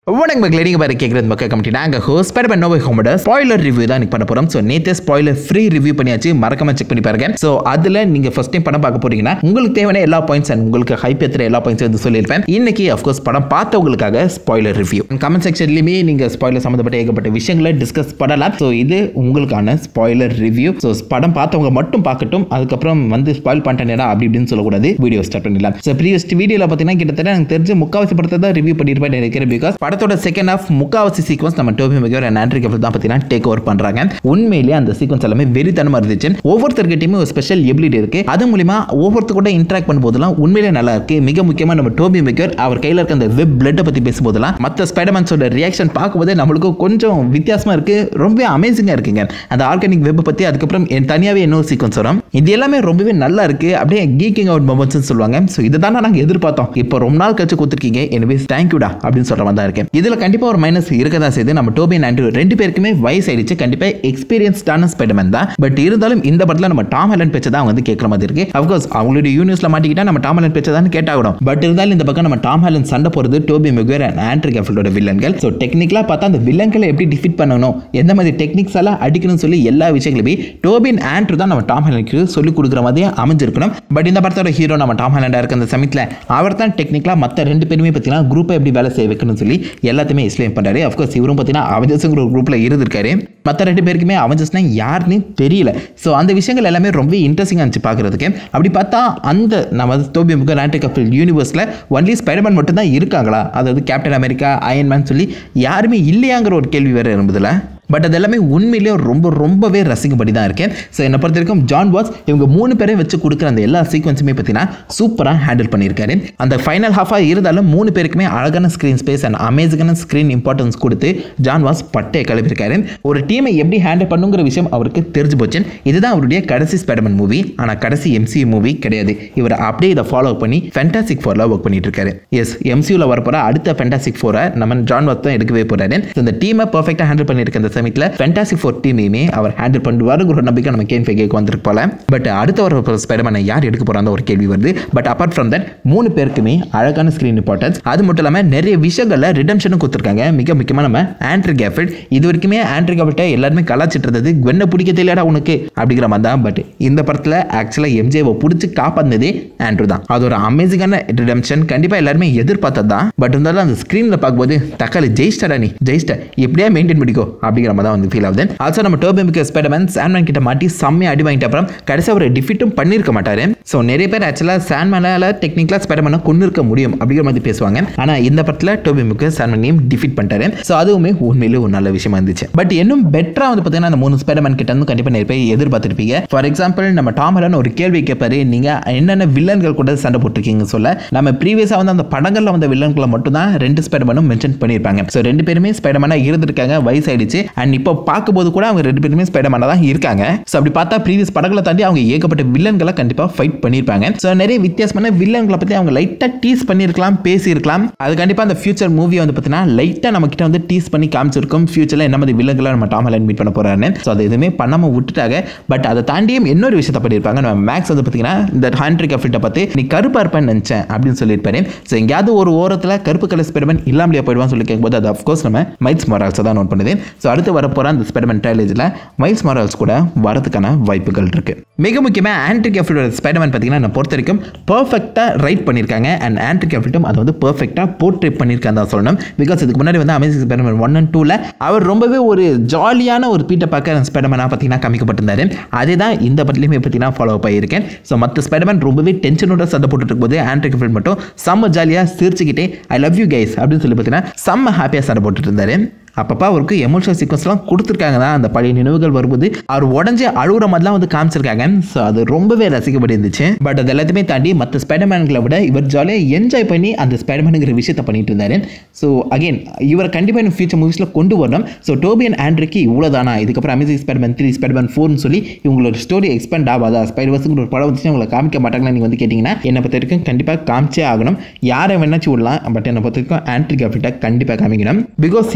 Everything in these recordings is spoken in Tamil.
வணக்கம் மக்களே நீங்கள் பாரு கேட்குறது மக்கள் கமிட்டி நாங்கள் ஹோஸ்ட் பேர் பண்ண ஹோமோட ஸ்பாய்லர் ரிவ்யூ தான் இன்னைக்கு பண்ண போகிறோம் ஸோ நேற்று ஸ்பாய்லர் ஃப்ரீ ரிவ்யூ பண்ணியாச்சு மறக்காம செக் பண்ணி பாருங்க ஸோ அதில் நீங்கள் ஃபர்ஸ்ட் டைம் படம் பார்க்க போறீங்கன்னா உங்களுக்கு தேவையான எல்லா பாயிண்ட்ஸ் அண்ட் உங்களுக்கு ஹைப் ஏற்றுற எல்லா பாயிண்ட்ஸ் வந்து சொல்லியிருப்பேன் இன்னைக்கு அஃப்கோர்ஸ் படம் பார்த்தவங்களுக்காக ஸ்பாய்லர் ரிவ்யூ கமெண்ட் செக்ஷன்லையுமே நீங்கள் ஸ்பாய்லர் சம்மந்தப்பட்ட ஏகப்பட்ட விஷயங்களை டிஸ்கஸ் பண்ணலாம் ஸோ இது உங்களுக்கான ஸ்பாய்லர் ரிவ்யூ ஸோ படம் பார்த்தவங்க மட்டும் பார்க்கட்டும் அதுக்கப்புறம் வந்து ஸ்பாயில் பண்ணிட்டேன் அப்படி இப்படின்னு சொல்லக்கூடாது வீடியோ ஸ்டார்ட் பண்ணிடலாம் ஸோ ப்ரீவியஸ் வீடியோவில் பார்த்தீங்கன்னா கிட்டத்தட்ட எனக்கு தெரிஞ்சு முக்காவாசி படத்தை தான் ரிவ்யூ பண்ணியிருப்பேன் நினைக்கிறேன் பிகாஸ் படத்தோட செகண்ட் ஆஃப் முக்காவாசி சீக்வன்ஸ் நம்ம Tobey Maguire and Andrew Garfield தான் பார்த்தீங்கன்னா டேக் ஓவர் பண்ணுறாங்க உண்மையிலேயே அந்த சீக்வன்ஸ் எல்லாமே வெறித்தனமாக இருந்துச்சு ஒவ்வொருத்தர்கிட்டயுமே ஒரு ஸ்பெஷல் எபிலிட்டி இருக்கு அது மூலிமா ஒவ்வொருத்தர் கூட இன்ட்ராக்ட் பண்ணும்போதெல்லாம் உண்மையிலே நல்லா இருக்கு மிக முக்கியமாக நம்ம டோபி மெகர் அவர் கையில் இருக்க அந்த வெப் பிளட்டை பற்றி பேசும்போதெல்லாம் மற்ற ஸ்பைடர்மேன்ஸோட ரியாக்ஷன் பார்க்கும்போதே நம்மளுக்கு கொஞ்சம் வித்தியாசமாக இருக்கு ரொம்ப அமேசிங்காக இருக்குங்க அந்த ஆர்கானிக் வெப் பற்றி அதுக்கப்புறம் என் தனியாகவே இன்னொரு சீக்வன்ஸ் வரும் இது எல்லாமே ரொம்பவே நல்லா இருக்கு அப்படியே கீக்கிங் அவுட் மொமெண்ட்ஸ் சொல்லுவாங்க ஸோ இதை தானே நாங்கள் எதிர்பார்த்தோம் இப்போ ரொம்ப நாள் கழிச்சு கொடுத்துருக்கீங்க எனவே தேங்க்யூடா அப்படின்னு சொல்ற மாதிரி தான் இருக்கேன் இதில் கண்டிப்பாக ஒரு மைனஸ் இருக்க தான் செய்யுது நம்ம டோபி அண்ட் ஆண்ட்ரூ ரெண்டு பேருக்குமே வயசு ஆயிடுச்சு கண்டிப்பாக எக்ஸ்பீரியன்ஸ்டான ஸ்பைடர்மேன் தான் பட் இருந்தாலும் இந்த படத்தில் நம்ம டாம் ஹெலன் பேச்சை தான் வந்து கேட்குற மாதிரி இருக்கு அஃப்கோர்ஸ் அவங்களுடைய யூனிவர்ஸில் மாட்டிக்கிட்டா நம்ம டாம் ஹெலன் பேச்சை தான் கேட்டாகணும் பட் இருந்தாலும் இந்த பக்கம் நம்ம டாம் ஹெலன் சண்டை போகிறது டோபி மெகுவர் அண்ட் ஆண்ட்ரி கேஃபில்டோட வில்லன்கள் ஸோ டெக்னிக்கலாக பார்த்தா அந்த வில்லன்களை எப்படி டிஃபிட் பண்ணணும் எந்த மாதிரி டெக்னிக்ஸ் எல்லாம் அடிக்கணும்னு சொல்லி எல்லா விஷயங்களுமே டோபின் ஆண்ட்ரூ தான் நம்ம டாம் ஹெலனுக்கு சொல்லிக் கொடுக்குற மாதிரியே அமைஞ்சிருக்கணும் பட் இந்த படத்தோட ஹீரோ நம்ம டாம் ஹெலண்டாக இருக்க அந்த சமயத்தில் அவர் தான் டெக்னிக்கலாக மற்ற ரெண்டு பேருமே பார்த்தீங்கன்னா குரூப்பை எப்படி வேலை செய்ய வைக்கணும்னு சொல்லி எல்லாத்தையுமே எக்ஸ்பிளைன் பண்ணுறாரு அஃப்கோர்ஸ் இவரும் பார்த்தீங்கன்னா அவஞ்சஸ்ங்கிற ஒரு குரூப்பில் இருந்திருக்காரு மற்ற ரெண்டு பேருக்குமே அவஞ்சஸ்னா யாருன்னு தெரியல ஸோ அந்த விஷயங்கள் எல்லாமே ரொம்ப இன்ட்ரெஸ்டிங்காக இருந்துச்சு பார்க்குறதுக்கு அப்படி பார்த்தா அந்த நம்ம தோபி முக நாட்டு கப்பல் யூனிவர்ஸில் ஒன்லி ஸ்பைடர்மேன் மட்டும் தான் இருக்காங்களா அதாவது கேப்டன் அமெரிக்கா அயன்மேன் சொல்லி யாருமே இல்லையாங்கிற ஒரு கேள்வி வேறு இருந்ததில்ல பட் அது எல்லாமே உண்மையிலேயே ரொம்ப ரொம்பவே ரசிக்கும்படி தான் இருக்கேன் ஸோ என்னை பொறுத்த வரைக்கும் ஜான் வாட்ஸ் இவங்க மூணு பேரையும் வச்சு கொடுக்குற அந்த எல்லா சீக்வன்ஸுமே பார்த்தீங்கன்னா சூப்பராக ஹேண்டில் பண்ணியிருக்காரு அந்த ஃபைனல் ஹாஃபாக இருந்தாலும் மூணு பேருக்குமே அழகான ஸ்க்ரீன் ஸ்பேஸ் அண்ட் அமேசிங்கான ஸ்க்ரீன் இம்பார்ட்டன்ஸ் கொடுத்து ஜான் வாஸ் பட்டே கிளப்பியிருக்காரு ஒரு டீமை எப்படி ஹேண்டில் பண்ணுங்கிற விஷயம் அவருக்கு தெரிஞ்சு போச்சு இதுதான் அவருடைய கடைசி ஸ்பைடர்மேன் மூவி ஆனால் கடைசி எம்சி மூவி கிடையாது இவர் அப்படியே இதை ஃபாலோ பண்ணி ஃபேண்டாசிக் ஃபோரில் ஒர்க் பண்ணிட்டு இருக்காரு எஸ் எம்சியூவில் வரப்போகிற அடுத்த ஃபேண்டாசிக் ஃபோரை நம்ம ஜான் வாஸ் தான் எடுக்கவே போகிறாரு இந்த டீமை பர்ஃபெக்டாக ஹேண்டில் பண்ணியிருக்க அந்த சமயத்தில் ஃபேண்டாசிக் ஃபோர் டீமையுமே அவர் ஹேண்டில் பண்ணுவாருங்கிற ஒரு நம்பிக்கை நம்ம கேன் ஃபேக்கு வந்திருக்கு போல பட் அடுத்த ஒரு ஸ்பைடர்மேனை யார் எடுக்க போகிறாங்க ஒரு கேள்வி வருது பட் அப்பார்ட் ஃப்ரம் தட் மூணு பேருக்குமே அழகான ஸ்க்ரீன் இம்பார்ட்டன்ஸ் அது மட்டும் இல்லாமல் நிறைய விஷயங்களில் ரிடம்ஷனும் கொடுத்துருக்காங்க மிக முக்கியமாக நம்ம ஆண்ட்ரி கேஃபில்ட் இது வரைக்குமே ஆண்ட்ரி கேஃபில்ட்டை எல்லாருமே கலாச்சிட்டு இருந்தது குவென்னை பிடிக்க தெரியலடா உனக்கு அப்படிங்கிற மாதிரி தான் பட் இந்த படத்தில் ஆக்சுவலாக எம்ஜேவை பிடிச்சி காப்பாந்ததே ஆண்ட்ரு தான் அது ஒரு அமேசிங்கான ரிடம்ஷன் கண்டிப்பாக எல்லாருமே எதிர்பார்த்தது தான் பட் இருந்தாலும் அந்த ஸ்க்ரீனில் பார்க்கும்போது தக்காளி ஜெயிஸ்டடா நீ ஜெயிஸ்ட எப்படியா மெயின்டைன் பண்ணிக்கோ அப்படிங்கிற மாதிரி தான் வந்து ஃபீல் ஆகுது ஆல்சோ நம்ம டோபேமிக்கு ஸ்பைடர்மேன் சாண்ட்மேன் கிட்ட மாட்டி செம்மையாக அடி வாங்கிட்ட அப்புறம் கடைசி அவர் டிஃபிட்டும் பண்ணியிருக்க மாட்டாரு ஸோ நிறைய பேர் ஆக்சுவலாக சாண்ட்மேனால டெக்னிக்கலாக ஸ்பைடர்மேனை கொண்டு இருக்க முடியும் அப்படிங்கிற மாதிரி பேசுவாங்க ஆனால் இந்த படத்தில் டோபேமுக்கு சாண்ட்மேனையும் டிஃபிட் பண்ணிட்டாரு ஸோ அதுவுமே உண்மையிலே ஒரு நல்ல விஷயமா இருந்துச்சு பட் இன்னும் பெட்டராக வந்து பார்த்தீங்கன்னா அந்த மூணு ஸ்பைடர்மேன் கிட்ட இருந்து கண்டிப்பாக நிறைய பேர் எதிர்பார்த்துருப்பீங்க ஃபார் எக்ஸாம்பிள் நம்ம டாமரன் ஒரு கேள்வி கேட்பாரு நீங்கள் என்னென்ன வில்லன்கள் கூட சண்டை போட்டிருக்கீங்க சொல்ல நம்ம ப்ரீவியஸாக வந்து அந்த படங்களில் வந்த வில்லன்களை மட்டும் தான் ரெண்டு ஸ்பைடர்மேனும் மென்ஷன் பண்ணியிருப்பாங்க ஸோ ரெண்டு பேருமே ஸ்பைடர்மேனாக இருந்திருக்காங்க வயசாயிடுச்சு அண்ட் இப்போ பார்க்கும்போது கூட அவங்க ரெண்டு பேருமே ஸ்பைடர்மேனாக தான் இருக்காங்க ஸோ அப்படி பார்த்தா ப்ரீவியஸ் படங்களை தாண்டி அவங்க ஏகப்பட்ட வில்லன்களை கண்டிப்பாக ஃபைட் பண்ணியிருப்பாங்க ஸோ நிறைய வித்தியாசமான வில்லன்களை பற்றி அவங்க லைட்டாக டீஸ் பண்ணியிருக்கலாம் பேசியிருக்கலாம் அது கண்டிப்பாக அந்த ஃபியூச்சர் மூவியை வந்து பார்த்தீங்கன்னா லைட்டாக நம்ம கிட்ட வந்து டீஸ் பண்ணி காமிச்சிருக்கும் ஃபியூச்சரில் என்ன மாதிரி வில்லன்களை நம்ம டாம் ஹாலண்ட் மீட் பண்ண போறாருன்னு ஸோ அது எதுவுமே பண்ணாமல் விட்டுட்டாங்க பட் அதை தாண்டியும் இன்னொரு விஷயத்தை பண்ணியிருப்பாங்க நம்ம மேக்ஸ் வந்து பார்த்தீங்கன்னா இந்த ஹாண்ட்ரிக் அஃபில்ட்டை பார்த்து நீ கருப்பாக இருப்பேன்னு நினச்சேன் அப்படின்னு சொல்லியிருப்பாரு ஸோ எங்கேயாவது ஒரு ஓரத்தில் கருப்பு கலர் ஸ்பெரிமெண்ட் இல்லாமலே போயிடுவான்னு சொல்லி கேட்கும்போது அது அஃப்கோர்ஸ் நம்ம மைல்ஸ் மொரால்ஸை தான் நோட் பண்ணுது ஸோ அடுத்து வரப்போகிற அந்த ஸ்பெரிமெண்ட் ட்ரைலேஜில் மைல்ஸ் மொரால்ஸ் கூட வரதுக்கான வாய்ப்புகள் இருக்கு மிக முக்கியமாக ஆண்ட்ரி கேஃபில்டோட ஸ்பைடர்மேன் பார்த்தீங்கன்னா நான் பொறுத்த வரைக்கும் பர்ஃபெக்டாக ரைட் பண்ணியிருக்காங்க அண்ட் ஆண்ட்ரி கேஃபில்ட்டும் அதை வந்து பர்ஃபெக்டாக போர்ட்ரேட் பண்ணியிருக்காங்க தான் சொல்லணும் பிகாஸ் இதுக்கு முன்னாடி வந்து அமேசிங் ஸ்பைடர்மேன் ஒன் அண்ட் டூவில் அவர் ரொம்பவே ஒரு ஜாலியான ஒரு பீட்டை பார்க்க ஸ்பைடர்மேனாக பார்த்தீங்கன்னா காமிக்கப்பட்டிருந்தாரு அதே தான் இந்த படத்துலையுமே பார்த்தீங்கன்னா ஃபாலோ அப் ஆகியிருக்கேன் ஸோ மற்ற ஸ்பைடர்மேன் ரொம்பவே டென்ஷனோட சண்டை போட்டுட்டு இருக்கும்போது ஆண்ட்ரி கேஃபில்ட் மட்டும் செம்ம ஜாலியாக சிரிச்சுக்கிட்டே ஐ லவ் யூ கைஸ் அப்படின்னு சொல்லி பார்த்தீங்கன்னா செம்ம ஹாப்பியாக சண்டை போட்டுட்டு இருந்தாரு அப்பப்போ அவருக்கு எமோஷனல் சீக்வன்ஸ்லாம் கொடுத்துருக்காங்க தான் அந்த பழைய நினைவுகள் வரும்போது அவர் உடஞ்சி அழுகுற மாதிரிலாம் வந்து காமிச்சிருக்காங்க ஸோ அது ரொம்பவே ரசிக்கப்படி இருந்துச்சு பட் அது எல்லாத்தையுமே தாண்டி மற்ற ஸ்பைடர்மேன்களை விட இவர் ஜாலியாக என்ஜாய் பண்ணி அந்த ஸ்பைடர்மேனுங்கிற விஷயத்தை பண்ணிட்டு இருந்தாரு ஸோ அகைன் இவரை கண்டிப்பாக இன்னும் ஃபியூச்சர் மூவிஸில் கொண்டு வரணும் ஸோ டோபி அண்ட் ஆண்ட்ரிக்கு இவ்வளோதானா இதுக்கப்புறம் அமேசிங் ஸ்பைடர்மேன் த்ரீ ஸ்பைடர்மேன் ஃபோர்னு சொல்லி இவங்களோட ஸ்டோரி எக்ஸ்பேண்ட் ஆகாதா ஸ்பைடர்வர்ஸுங்கிற ஒரு படம் வந்துச்சு உங்களை காமிக்க மாட்டாங்களா நீங்கள் வந்து கேட்டிங்கன்னா என்னை பொறுத்த வரைக்கும் கண்டிப்பாக காமிச்சே ஆகணும் யாரை வேணாச்சும் விடலாம் பட் என்னை பொறுத்த வரைக்கும் ஆண்ட்ரிக் அஃபிட்டாக கண்டிப்பாக காமிக்கணும் because he deserve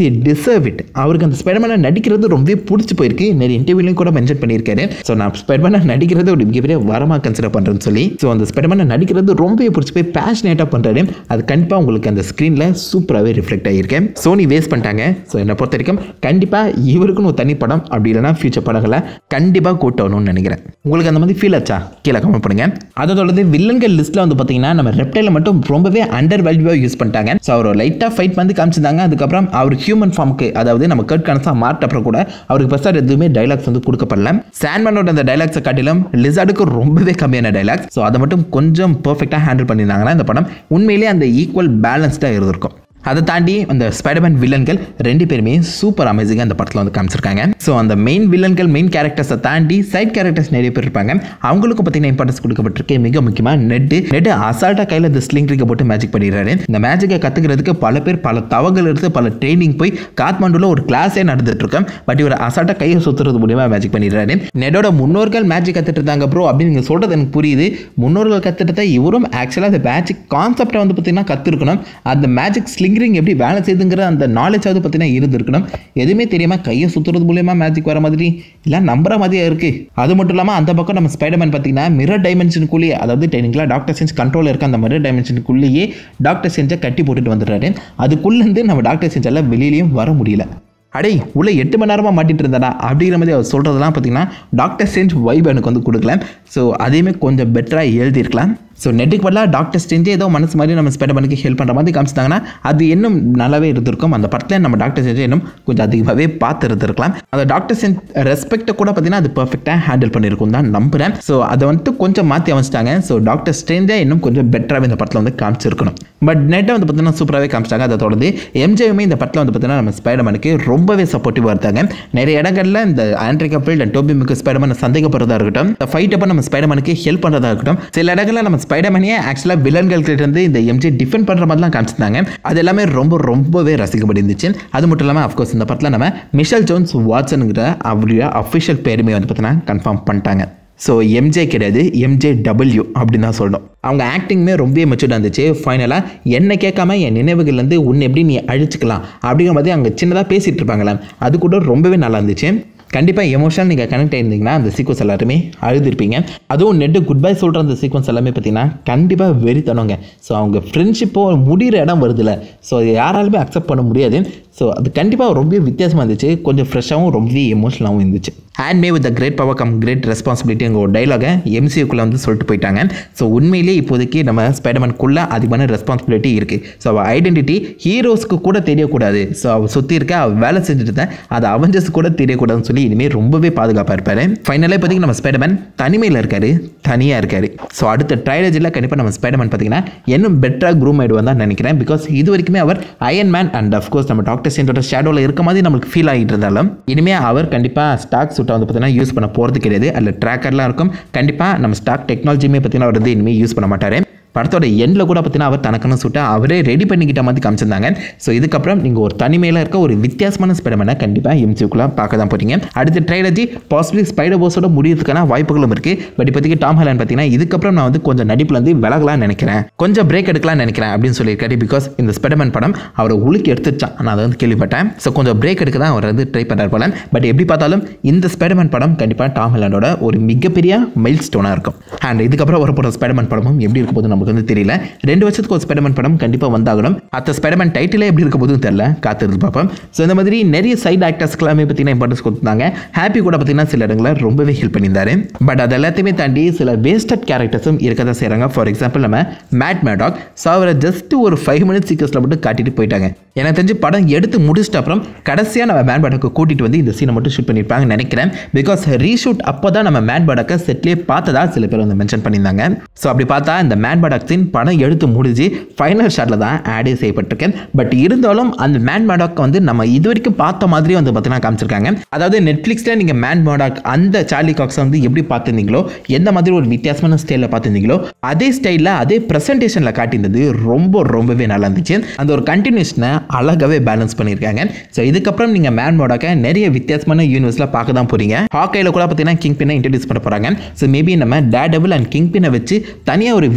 deserve it அவருக்கு அந்த ஸ்பைடர்மேனை நடிக்கிறது ரொம்பவே பிடிச்சி போயிருக்கு நிறைய இன்டர்வியூலையும் கூட மென்ஷன் பண்ணியிருக்காரு ஸோ நான் ஸ்பைடர்மேனை நடிக்கிறது ஒரு மிகப்பெரிய வரமாக கன்சிடர் பண்ணுறேன்னு சொல்லி ஸோ அந்த ஸ்பைடர்மேனை நடிக்கிறது ரொம்பவே பிடிச்சி போய் பேஷனேட்டாக பண்ணுறாரு அது கண்டிப்பாக உங்களுக்கு அந்த ஸ்க்ரீனில் சூப்பராகவே ரிஃப்ளெக்ட் ஆகியிருக்கேன் சோனி வேஸ்ட் பண்ணிட்டாங்க ஸோ என்னை பொறுத்த வரைக்கும் கண்டிப்பாக இவருக்குன்னு ஒரு தனி படம் அப்படி இல்லைனா ஃபியூச்சர் படங்களை கண்டிப்பாக கூட்டணும்னு நினைக்கிறேன் உங்களுக்கு அந்த மாதிரி ஃபீல் ஆச்சா கீழே கமெண்ட் பண்ணுங்க அதை தொடர்ந்து வில்லன்கள் லிஸ்ட்டில் வந்து பார்த்தீங்கன்னா நம்ம ரெப்டைல மட்டும் ரொம்பவே அண்டர் வேல்யூவாக யூஸ் பண்ணிட்டாங்க ஸோ அவர் லைட்டாக ஃபைட் வந்து காமிச்சிருந்தாங்க அதுக்கப்புறம் அவர் ஹியூமன் ஃபார்முக்கு அதாவது நம்ம கட் கனஸாக மார்ட் அப்புறம் கூட அவருக்கு ஃபஸ்ட்டாக எதுவுமே டைலாக்ஸ் வந்து கொடுக்கப்படல சாண்ட்மேனோட அந்த டைலாக்ஸை காட்டிலும் லிசார்டுக்கு ரொம்பவே கம்மியான டைலாக்ஸ் ஸோ அதை மட்டும் கொஞ்சம் பர்ஃபெக்டாக ஹேண்டில் பண்ணியிருந்தாங்கன்னா இந்த படம் உண்மையிலேயே அந்த ஈக்குவல் பேலன்ஸ்டாக இருந்திருக்கும் அதை தாண்டி அந்த ஸ்பைடர்மேன் வில்லன்கள் ரெண்டு பேருமே சூப்பர் அமேசிங்காக அந்த படத்தில் வந்து காமிச்சிருக்காங்க ஸோ அந்த மெயின் வில்லன்கள் மெயின் கேரக்டர்ஸை தாண்டி சைட் கேரக்டர்ஸ் நிறைய பேர் இருப்பாங்க அவங்களுக்கு பார்த்தீங்கன்னா இம்பார்ட்டன்ஸ் கொடுக்கப்பட்டிருக்கு மிக முக்கியமாக நெட்டு நெட்டு அசால்ட்டாக கையில் இந்த ஸ்லிங் ட்ரிக்கை போட்டு மேஜிக் பண்ணிடுறாரு இந்த மேஜிக்கை கற்றுக்கிறதுக்கு பல பேர் பல தவங்கள் எடுத்து பல ட்ரைனிங் போய் காத்மாண்டுல ஒரு கிளாஸே நடந்துட்டு இருக்கேன் பட் இவர் அசால்ட்டாக கையை சுற்றுறது மூலியமாக மேஜிக் பண்ணிடுறாரு நெட்டோட முன்னோர்கள் மேஜிக் கற்றுட்டு இருந்தாங்க ப்ரோ அப்படின்னு நீங்கள் சொல்கிறது எனக்கு புரியுது முன்னோர்கள் கற்றுட்டு இவரும் ஆக்சுவலாக அந்த மேஜிக் கான்செப்டை வந்து பார்த்தீங்கன்னா கற்றுருக்கணும் அந்த மேஜிக் ஸ்லிங் ரிங் எப்படி வேலை செய்யுதுங்கிற அந்த நாலேஜாவது பார்த்தீங்கன்னா இருந்திருக்கணும் எதுவுமே தெரியாமல் கையை சுற்றுறது மூலியமாக மேஜிக் வர மாதிரி இல்லை நம்புற மாதிரியா இருக்குது அது மட்டும் இல்லாமல் அந்த பக்கம் நம்ம ஸ்பைடர்மேன் பார்த்தீங்கன்னா மிரர் டைமென்ஷனுக்குள்ளேயே அதாவது டெக்னிக்கலாக டாக்டர் சென்ஸ் கண்ட்ரோல் இருக்க அந்த மிரர் டைமென்ஷனுக்குள்ளேயே டாக்டர் செஞ்சை கட்டி போட்டுட்டு வந்துடுறாரு அதுக்குள்ளேருந்து நம்ம டாக்டர் செஞ்சால வெளியிலையும் வர முடியல அடே உள்ள எட்டு மணி நேரமாக மாட்டிட்டு இருந்தடா அப்படிங்கிற மாதிரி அவர் சொல்கிறதெல்லாம் பார்த்தீங்கன்னா டாக்டர் சென்ஸ் வைப் எனக்கு வந்து கொடுக்கல ஸோ அதையுமே கொஞ்சம் பெட்டராக எழுதியிருக்கலாம் ஸோ நெட்டுக்கு பதிலாக டாக்டர் ஸ்டேஞ்சே ஏதோ மனசு மாதிரி நம்ம ஸ்பைடர்மேனுக்கு ஹெல்ப் பண்ணுற மாதிரி காமிச்சிட்டாங்கன்னா அது இன்னும் நல்லாவே இருந்திருக்கும் அந்த படத்தில் நம்ம டாக்டர் ஸ்டேஞ்சை இன்னும் கொஞ்சம் அதிகமாகவே பார்த்து இருந்திருக்கலாம் அந்த டாக்டர் ஸ்டேஞ்ச் ரெஸ்பெக்ட்டை கூட பார்த்தீங்கன்னா அது பர்ஃபெக்டாக ஹேண்டில் பண்ணியிருக்கும் தான் நம்புகிறேன் ஸோ அதை வந்துட்டு கொஞ்சம் மாற்றி அமைச்சிட்டாங்க ஸோ டாக்டர் ஸ்டேஞ்சே இன்னும் கொஞ்சம் பெட்டராகவே இந்த படத்தில் வந்து காமிச்சிருக்கணும் பட் நெட்டை வந்து பார்த்தீங்கன்னா சூப்பராகவே காமிச்சிட்டாங்க அதை தொடர்ந்து எம்ஜேயுமே இந்த படத்தில் வந்து பார்த்தீங்கன்னா நம்ம ஸ்பைடர்மேனுக்கு ரொம்பவே சப்போர்ட்டிவாக இருந்தாங்க நிறைய இடங்கள்ல இந்த ஆண்ட்ரிகா ஃபீல்ட் அண்ட் டோபி மிக்கு ஸ்பைடர்மேனை சந்தேகப்படுறதா இருக்கட்டும் இந்த ஃபைட் அப்போ நம்ம ஸ்பைடர்மேனுக்கு ஹெல்ப் பண்ணுறதா இருக்கட்டும் சில இடங்களில் நம்ம ஸ்பைடர்மேனையே ஆக்சுவலாக வில்லன்கள் கிட்ட இருந்து இந்த எம்ஜே டிஃபெண்ட் பண்ணுற மாதிரிலாம் காமிச்சிருந்தாங்க அது எல்லாமே ரொம்ப ரொம்பவே ரசிக்கப்படி இருந்துச்சு அது மட்டும் இல்லாமல் அஃப்கோர்ஸ் இந்த படத்தில் நம்ம மிஷல் ஜோன்ஸ் வாட்சனுங்கிற அவருடைய அஃபிஷியல் பேருமே வந்து பார்த்தீங்கன்னா கன்ஃபார்ம் பண்ணிட்டாங்க ஸோ எம்ஜே கிடையாது எம்ஜே டபிள்யூ அப்படின்னு தான் சொல்லணும் அவங்க ஆக்டிங்குமே ரொம்பவே மெச்சூர்டாக இருந்துச்சு ஃபைனலாக என்னை கேட்காம என் நினைவுகள்லேருந்து உன்னை எப்படி நீ அழிச்சிக்கலாம் அப்படிங்கிற மாதிரி அங்கே சின்னதாக பேசிகிட்டு இருப்பாங்களே அது கூட ரொம்பவே நல்லா இருந்துச்சு கண்டிப்பாக எமோஷனல் நீங்கள் கனெக்ட் ஆயிருந்தீங்கன்னா அந்த சீக்வன்ஸ் எல்லாருமே அழுதுருப்பீங்க அதுவும் நெட்டு குட் பை சொல்கிற அந்த சீக்வன்ஸ் எல்லாமே பார்த்தீங்கன்னா கண்டிப்பாக வெறித்தனவங்க ஸோ அவங்க ஃப்ரெண்ட்ஷிப்போ முடிகிற இடம் வருதுல்ல ஸோ அது யாராலுமே அக்செப்ட் பண்ண முடியாது ஸோ அது கண்டிப்பாக ரொம்ப வித்தியாசமாக இருந்துச்சு கொஞ்சம் ஃப்ரெஷ்ஷாகவும் ரொம்பவே எமோஷனலாகவும் இருந்துச்சு and may with great power come great ரெஸ்பான்சிபிலிட்டிங்கிற ஒரு டைலாகை எம்சியூக்குள்ளே வந்து சொல்லிட்டு போயிட்டாங்க ஸோ உண்மையிலேயே இப்போதைக்கு நம்ம ஸ்பைடர்மேனுக்குள்ளே அதிகமான ரெஸ்பான்சிபிலிட்டி இருக்குது ஸோ அவள் ஐடென்டிட்டி ஹீரோஸ்க்கு கூட தெரியக்கூடாது ஸோ அவள் சுற்றி இருக்க அவள் வேலை செஞ்சுட்டு தான் அது அவஞ்சஸ் கூட தெரியக்கூடாதுன்னு சொல்லி இனிமேல் ரொம்பவே பாதுகாப்பாக இருப்பார் ஃபைனலாக இப்போதைக்கு நம்ம ஸ்பைடர்மேன் தனிமையில் இருக்காரு தனியாக இருக்காரு ஸோ அடுத்த ட்ரைலஜில் கண்டிப்பாக நம்ம ஸ்பைடர்மேன் பார்த்தீங்கன்னா இன்னும் பெட்டராக க்ரூம் ஆயிடுவான் தான் நினைக்கிறேன் பிகாஸ் இது வரைக்குமே அவர் அயன் மேன் அண்ட் அஃப்கோர்ஸ் நம்ம டாக்டர் சேண்டோட ஷேடோவில் இருக்க மாதிரி நம்மளுக்கு ஃபீல் ஆகிட்டு இருந்தாலும் இனிமேல் அவர் கண்டிப்பாக ஸ்டாக் சூட்டை வந்து பார்த்தீங்கன்னா யூஸ் பண்ண போகிறது கிடையாது அதில் ட்ராக்கர்லாம் இருக்கும் கண்டிப்பாக நம்ம ஸ்டாக் டெக்னாலஜியுமே பார்த்தீங்கன்னா அவர் வந்து இனிமேல் யூஸ் பண்ண மாட்டார் படத்தோட எண்டில் கூட பார்த்தீங்கன்னா அவர் தனக்குன்னு சுட்டு அவரே ரெடி பண்ணிக்கிட்ட மாதிரி காமிச்சிருந்தாங்க ஸோ இதுக்கப்புறம் நீங்கள் ஒரு தனிமையில் இருக்க ஒரு வித்தியாசமான ஸ்பைடர்மேனை கண்டிப்பாக எம்சியூக்குள்ளே பார்க்க தான் போறீங்க அடுத்த ட்ரைலஜி பாசிபிளி ஸ்பைடர் போஸோட முடியறதுக்கான வாய்ப்புகளும் இருக்குது பட் இப்போதைக்கு டாம் ஹாலன் பார்த்தீங்கன்னா இதுக்கப்புறம் நான் வந்து கொஞ்சம் நடிப்பில் வந்து விலகலாம்னு நினைக்கிறேன் கொஞ்சம் பிரேக் எடுக்கலாம்னு நினைக்கிறேன் அப்படின்னு சொல்லியிருக்காரு பிகாஸ் இந்த ஸ்பைடர்மேன் படம் அவரை உலுக்கி எடுத்துச்சான் நான் அதை வந்து கேள்விப்பட்டேன் ஸோ கொஞ்சம் பிரேக் எடுக்க தான் அவர் வந்து ட்ரை பண்ணுறாரு போல பட் எப்படி பார்த்தாலும் இந்த ஸ்பைடர்மேன் படம் கண்டிப்பாக டாம் ஹாலண்டோட ஒரு மிகப்பெரிய மைல் ஸ்டோனாக இருக்கும் அண்ட் இதுக்கப்புறம் வரப்போகிற ஸ்பைடர்மேன் படமும் எப்படி இருக்க போது நமக்கு வந்து தெரியல ரெண்டு வருஷத்துக்கு ஒரு ஸ்பைடர்மேன் படம் கண்டிப்பாக வந்தாகணும் அத்த ஸ்பைடர்மேன் டைட்டிலே எப்படி இருக்க போதும் தெரியல காத்திருந்து பார்ப்போம் ஸோ இந்த மாதிரி நிறைய சைடு ஆக்டர்ஸ்க்கு எல்லாமே பார்த்தீங்கன்னா இம்பார்ட்டன்ஸ் கொடுத்தாங்க ஹாப்பி கூட பார்த்தீங்கன்னா சில இடங்களில் ரொம்பவே ஹெல்ப் பண்ணியிருந்தாரு பட் அது எல்லாத்தையுமே தாண்டி சில வேஸ்டட் கேரக்டர்ஸும் இருக்க தான் செய்கிறாங்க ஃபார் எக்ஸாம்பிள் நம்ம மேட் மேடாக் ஸோ அவரை ஜஸ்ட் ஒரு ஃபைவ் மினிட்ஸ் சீக்கிரத்தில் மட்டும் காட்டிட்டு போயிட்டாங்க எனக்கு தெரிஞ்சு படம் எடுத்து முடிச்சிட்ட அப்புறம் கடைசியாக நம்ம மேன் பேடாக்கை கூட்டிகிட்டு வந்து இந்த சீனை மட்டும் ஷூட் பண்ணியிருப்பாங்கன்னு நினைக்கிறேன் பிகாஸ் ரீஷூட் அப்போ தான் நம்ம மேன் பேடாக்கை செட்லேயே பார்த்ததா சில பேர் வந்து மென்ஷன் பண்ணியிருந்தாங்க ஸோ அப்படி பார்த்தா இந்த மேன் பேடாக் சீன் படம் எடுத்து முடிஞ்சு ஃபைனல் ஷாட்டில் தான் ஆடே செய்யப்பட்டிருக்கேன் பட் இருந்தாலும் அந்த மேன் மேடாக் வந்து நம்ம இது வரைக்கும் பார்த்த மாதிரி வந்து பார்த்தீங்கன்னா காமிச்சிருக்காங்க அதாவது நெட்ஃப்ளிக்ஸில் நீங்கள் மேன் மேடாக் அந்த சார்லி காக்ஸை வந்து எப்படி பார்த்துருந்தீங்களோ எந்த மாதிரி ஒரு வித்தியாசமான ஸ்டைலில் பார்த்துருந்தீங்களோ அதே ஸ்டைலில் அதே ப்ரெசன்டேஷனில் காட்டியிருந்தது ரொம்ப ரொம்பவே நல்லா இருந்துச்சு அந்த ஒரு கண்டினியூஷனை அழகாகவே பேலன்ஸ் பண்ணியிருக்காங்க ஸோ இதுக்கப்புறம் நீங்கள் மேன் மோடாக்க நிறைய வித்தியாசமான யூனிவர்ஸில் பார்க்க தான் போகிறீங்க ஹாக்கையில் கூட பார்த்தீங்கன்னா கிங் பின்னை இன்ட்ரடியூஸ் பண்ண போகிறாங்க ஸோ மேபி நம்ம டே டபுள் அண்ட் கிங் பின்னை வச்சு தனியாக ஒரு வித்தியாச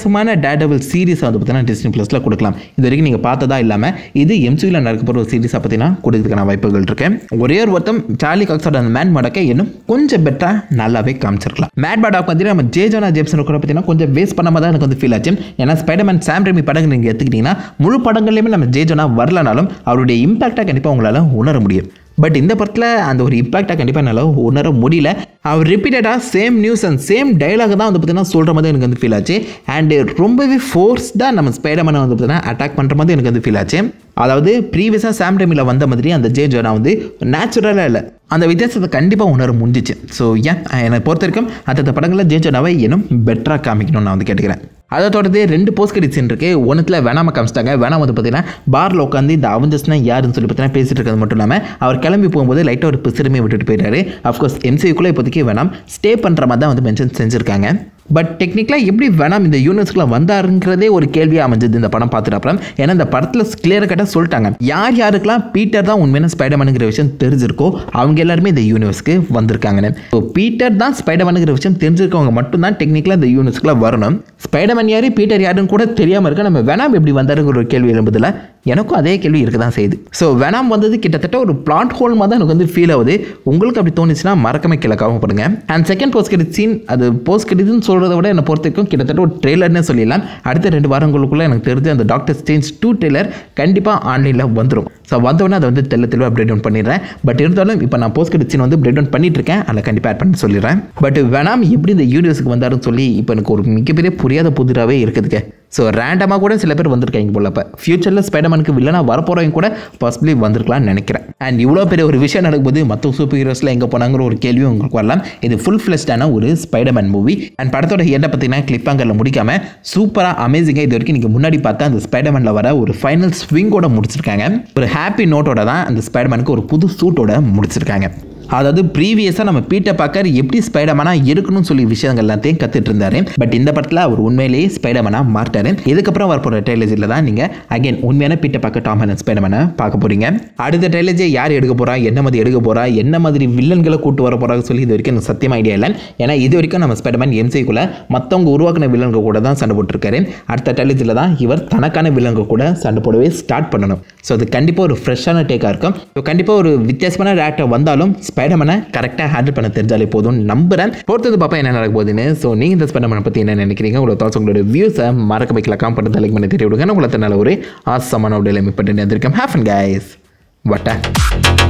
வித்தியாசமான டேடபிள் சீரிஸ் வந்து பார்த்தீங்கன்னா டிஸ்னி ப்ளஸில் கொடுக்கலாம் இது வரைக்கும் நீங்கள் பார்த்ததா இல்லாமல் இது எம்சியூவில் நடக்க போகிற ஒரு சீரிஸை பார்த்தீங்கன்னா கொடுக்கறதுக்கான வாய்ப்புகள் இருக்கு ஒரே ஒரு ஒருத்தம் சார்லி காக்ஸோட அந்த மேன் மடக்கை இன்னும் கொஞ்சம் பெட்டராக நல்லாவே காமிச்சிருக்கலாம் மேட் பாடாக் பார்த்தீங்கன்னா நம்ம ஜே ஜோனா ஜேம்சன் கூட பார்த்தீங்கன்னா கொஞ்சம் வேஸ்ட் பண்ணாம தான் எனக்கு வந்து ஃபீல் ஆச்சு ஏன்னா ஸ்பைடர்மேன் சாம் ரெமி படங்கள் நீங்கள் எடுத்துக்கிட்டிங்கன்னா முழு படங்கள்லையுமே நம்ம ஜே ஜோனா வரலனாலும் அவருடைய இம்பாக்டை கண்டிப்பாக உங்களால் உணர முடியும் பட் இந்த படத்தில் அந்த ஒரு இம்பாக்டை கண்டிப்பாக என்னால் உணர முடியல அவர் ரிப்பீட்டடாக same news and same dialogue தான் வந்து பார்த்தீங்கன்னா சொல்கிற மாதிரி எனக்கு வந்து ஃபீல் ஆச்சு அண்டு ரொம்பவே ஃபோர்ஸ்டாக நம்ம ஸ்பைடர்மேனை வந்து பார்த்தீங்கன்னா அட்டாக் பண்ணுற மாதிரி எனக்கு வந்து ஃபீல் ஆச்சு அதாவது ப்ரீவியஸாக சாம் டெமியில் வந்த மாதிரி அந்த ஜே ஜோனா வந்து நேச்சுரலாக இல்லை அந்த வித்தியாசத்தை கண்டிப்பாக உணர முடிஞ்சிச்சு ஸோ ஏன் என்னை பொறுத்த வரைக்கும் அந்த படங்களில் ஜே ஜோனாவை இன்னும் பெட்டராக காமிக்கணும்னு நான் வந்து கேட்டுக்கிறேன் அதை தொடர்ந்து ரெண்டு போஸ்ட் கிரெடிட் சீன் இருக்கு ஒன்றுத்தில் வேணாம காமிச்சிட்டாங்க வேணாம் வந்து பார்த்தீங்கன்னா பாரில் உட்காந்து இந்த அவஞ்சஸ்னா யாருன்னு சொல்லி பார்த்தீங்கன்னா பேசிட்டு இருக்கிறது மட்டும் இல்லாமல் அவர் கிளம்பி போகும்போது லைட்டாக ஒரு பிசிறுமே விட்டுட்டு போயிட்டாரு அஃப்கோர்ஸ் எம்சிக்குள்ளே இப்போதைக்கு வேணாம் ஸ்டே பண்ணுற மாதிரி தான் வந்து மென்ஷன் செஞ்சுருக்காங்க பட் டெக்னிக்கலாக எப்படி வேணாம் இந்த யூனிவர்ஸ்க்குள்ள வந்தாருங்கிறதே ஒரு கேள்வியாக அமைஞ்சது இந்த படம் பார்த்துட்டு அப்புறம் ஏன்னா இந்த படத்தில் கிளியர் கட்டாக சொல்லிட்டாங்க யார் யாருக்கெல்லாம் பீட்டர் தான் உண்மையான ஸ்பைடர்மேனுங்கிற விஷயம் தெரிஞ்சிருக்கோ அவங்க எல்லாருமே இந்த யூனிவர்ஸ்க்கு வந்திருக்காங்கன்னு ஸோ பீட்டர் தான் ஸ்பைடர்மேனுங்கிற விஷயம் தெரிஞ்சிருக்கவங்க மட்டும்தான் டெக்னிக்கலாக இந்த யூனிவர்ஸ்க்குள்ள வரணும் ஸ்பைடர்மேன் யாரு பீட்டர் யாருன்னு கூட தெரியாமல் இருக்க நம்ம வேணாம் எப்படி வந்தாருங்கிற ஒரு கேள்வி எழும்புதில் எனக்கும் அதே கேள்வி இருக்க தான் செய்யுது ஸோ வேணாம் வந்தது கிட்டத்தட்ட ஒரு பிளாட் ஹோல் மாதிரி தான் எனக்கு வந்து ஃபீல் ஆகுது உங்களுக்கு அப்படி தோணுச்சுன்னா மறக்காம கீழே கவலைப்படுங்க and second post credit scene அது போஸ்ட் கிரெடிட்னு சொல்கிறத விட என்னை பொறுத்த வரைக்கும் கிட்டத்தட்ட ஒரு ட்ரெய்லர்னே சொல்லிடலாம் அடுத்த ரெண்டு வாரங்களுக்குள்ளே எனக்கு தெரிஞ்ச அந்த டாக்டர் ஸ்டேஞ்ச் டூ ட்ரெய்லர் கண்டிப்பாக ஆன்லைனில் வந்துடும் ஸோ வந்தோடனே அதை வந்து தெல்ல தெளிவாக பிரேக் டவுன் பண்ணிடுறேன் பட் இருந்தாலும் இப்போ நான் போஸ்ட் கிரெடிட் சீன் வந்து பிரேக் டவுன் பண்ணிட்டு இருக்கேன் அதை கண்டிப்பாக ஆட் பண்ணி சொல்லிடுறேன் பட் வேணாம் எப்படி இந்த யூனிவர்ஸுக்கு வந்தாருன்னு சொல்லி இப்போ எனக்கு ஒரு மிகப்பெரிய புரியாத புதிராகவே இருக்குதுங்க ஸோ ரேண்டமாக கூட சில பேர் வந்திருக்காங்க போல இப்போ ஃபியூச்சரில் ஸ்பைடர்மேனுக்கு வில்லனாக வரப்போகிறவங்க கூட பாசிபிளி வந்திருக்கலாம்னு நினைக்கிறேன் அண்ட் இவ்வளோ பெரிய ஒரு விஷயம் நடக்கும்போது மற்ற சூப்பர் ஹீரோஸில் எங்கே போனாங்கிற ஒரு கேள்வியும் உங்களுக்கு வரலாம் இது ஃபுல் ஃப்ளெஷ்டான ஒரு ஸ்பைடர்மேன் மூவி அண்ட் படத்தோட ஹெட்டை பார்த்தீங்கன்னா கிளிப்பாங்கரில் முடிக்காம சூப்பராக அமேசிங்காக இது வரைக்கும் நீங்கள் முன்னாடி பார்த்தா அந்த ஸ்பைடர்மேனில் வர ஒரு ஃபைனல் ஸ்விங்கோட முடிச்சிருக்காங்க ஒரு ஹாப்பி நோட்டோட தான் அந்த ஸ்பைடர்மேனுக்கு ஒரு புது சூட்டோட முடிச்சிருக்காங்க அதாவது ப்ரீவியஸாக நம்ம பீட்டர் பாக்கர் எப்படி ஸ்பைடர்மேனாக இருக்கணும்னு சொல்லி விஷயங்கள் எல்லாத்தையும் கற்றுட்டு இருந்தாரு பட் இந்த படத்தில் அவர் உண்மையிலேயே ஸ்பைடர்மேனாக மாட்டாரு இதுக்கப்புறம் வரப்போகிற ட்ரைலஜில் தான் நீங்கள் அகைன் உண்மையான பீட்டர் பாக்கர் டாம் ஹாலண்ட் ஸ்பைடர்மேனை பார்க்க போகிறீங்க அடுத்த ட்ரைலஜியை யார் எடுக்க போகிறா என்ன மாதிரி எடுக்க போகிறா என்ன மாதிரி வில்லன்களை கூட்டு வர போகிறாங்க சொல்லி இது வரைக்கும் எனக்கு சத்தியமாக ஐடியா இல்லை ஏன்னா இது வரைக்கும் நம்ம ஸ்பைடர்மேன் எம்சிக்குள்ளே மற்றவங்க உருவாக்கின வில்லன்கள் கூட தான் சண்டை போட்டிருக்காரு அடுத்த ட்ரைலஜில் தான் இவர் தனக்கான வில்லன்கள் கூட சண்டை போடவே ஸ்டார்ட் பண்ணணும் ஸோ அது கண்டிப்பாக ஒரு ஃப்ரெஷ்ஷான டேக்காக இருக்கும் ஸோ கண்டிப்பாக ஒரு வித்தியாசமான டேரக்டர் வந்தாலும் ஸ்பைடர்மேனை கரெக்டாக ஹேண்டில் பண்ண தெரிஞ்சாலே போதும் நம்புறேன் பொறுத்தது பாப்பா என்ன நடக்க போகுதுன்னு ஸோ நீங்கள் இந்த ஸ்பைடர்மேனை பற்றி என்ன நினைக்கிறீங்க உங்களோட தாட்ஸ் உங்களோட வியூஸை மறக்க வைக்கல காம் பண்ணுறது லைக் பண்ணி தெரிய விடுங்க உங்களை நல்ல ஒரு ஆசமான உடைய லிமிட் பண்ணி இருந்திருக்கேன் ஹேஃபன் கைஸ் வட்டா